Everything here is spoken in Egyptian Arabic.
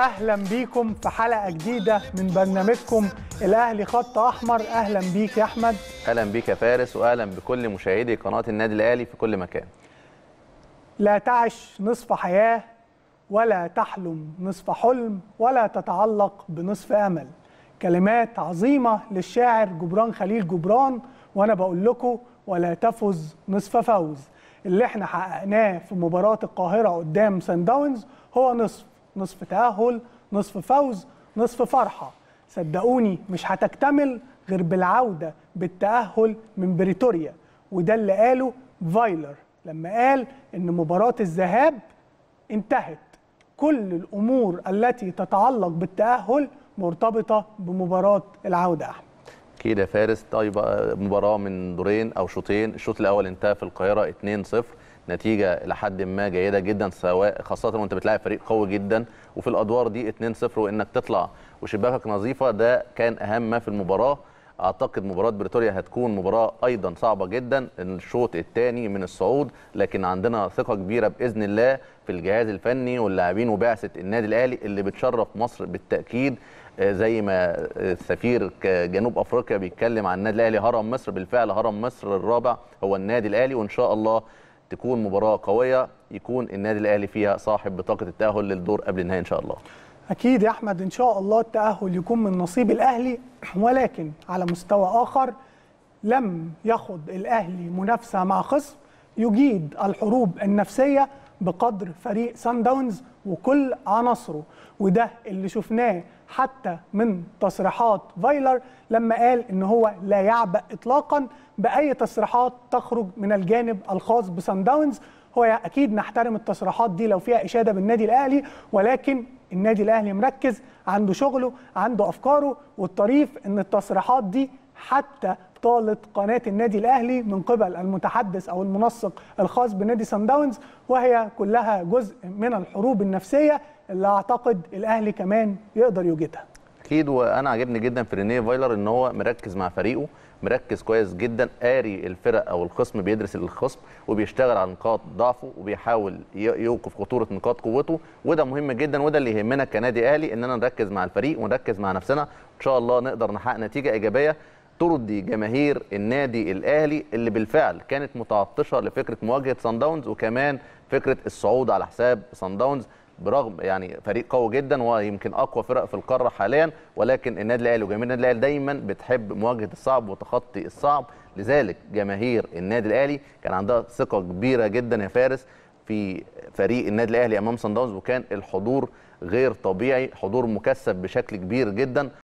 واهلا بيكم في حلقه جديده من برنامجكم الاهلي خط احمر اهلا بيك يا احمد اهلا بيك يا فارس واهلا بكل مشاهدي قناه النادي الاهلي في كل مكان لا تعش نصف حياه ولا تحلم نصف حلم ولا تتعلق بنصف امل كلمات عظيمه للشاعر جبران خليل جبران وانا بقول لكم ولا تفز نصف فوز اللي احنا حققناه في مباراه القاهره قدام سان داونز هو نصف نصف تاهل نصف فوز نصف فرحه صدقوني مش هتكتمل غير بالعوده بالتاهل من بريتوريا وده اللي قاله فايلر لما قال ان مباراه الذهاب انتهت كل الامور التي تتعلق بالتاهل مرتبطه بمباراه العوده احمد اكيد يا فارس طيب مباراه من دورين او شوطين الشوط الاول انتهى في القاهره 2-0 نتيجه لحد ما جيده جدا سواء خاصه وانت بتلاعب فريق قوي جدا وفي الادوار دي 2-0 وانك تطلع وشباكك نظيفه ده كان اهم ما في المباراه اعتقد مباراه بريتوريا هتكون مباراه ايضا صعبه جدا الشوط الثاني من الصعود لكن عندنا ثقه كبيره باذن الله في الجهاز الفني واللاعبين وبعثه النادي الاهلي اللي بتشرف مصر بالتاكيد زي ما سفير جنوب افريقيا بيتكلم عن النادي الاهلي هرم مصر بالفعل هرم مصر الرابع هو النادي الاهلي وان شاء الله تكون مباراه قويه يكون النادي الاهلي فيها صاحب بطاقه التاهل للدور قبل النهائي ان شاء الله اكيد يا احمد ان شاء الله التاهل يكون من نصيب الاهلي ولكن على مستوى اخر لم يخض الاهلي منافسه مع خصم يجيد الحروب النفسيه بقدر فريق سان داونز وكل عناصره وده اللي شفناه حتى من تصريحات فايلر لما قال ان هو لا يعبأ اطلاقا باي تصريحات تخرج من الجانب الخاص بسان داونز هو اكيد نحترم التصريحات دي لو فيها اشاده بالنادي الاهلي ولكن النادي الاهلي مركز عنده شغله عنده افكاره والطريف ان التصريحات دي حتى طالت قناه النادي الاهلي من قبل المتحدث او المنسق الخاص بنادي سان داونز وهي كلها جزء من الحروب النفسيه اللي اعتقد الاهلي كمان يقدر يوجدها. اكيد وانا عاجبني جدا في رينيه فايلر ان هو مركز مع فريقه مركز كويس جدا قاري الفرق او الخصم بيدرس الخصم وبيشتغل على نقاط ضعفه وبيحاول يوقف خطوره نقاط قوته وده مهم جدا وده اللي يهمنا كنادي اهلي اننا نركز مع الفريق ونركز مع نفسنا ان شاء الله نقدر نحقق نتيجه ايجابيه ترضي جماهير النادي الاهلي اللي بالفعل كانت متعطشه لفكره مواجهه سان داونز وكمان فكره الصعود على حساب سان داونز برغم يعني فريق قوي جدا ويمكن اقوى فرق في القاره حاليا ولكن النادي الاهلي وجماهير النادي الاهلي دايما بتحب مواجهه الصعب وتخطي الصعب لذلك جماهير النادي الاهلي كان عندها ثقه كبيره جدا يا فارس في فريق النادي الاهلي امام سان داونز وكان الحضور غير طبيعي حضور مكثف بشكل كبير جدا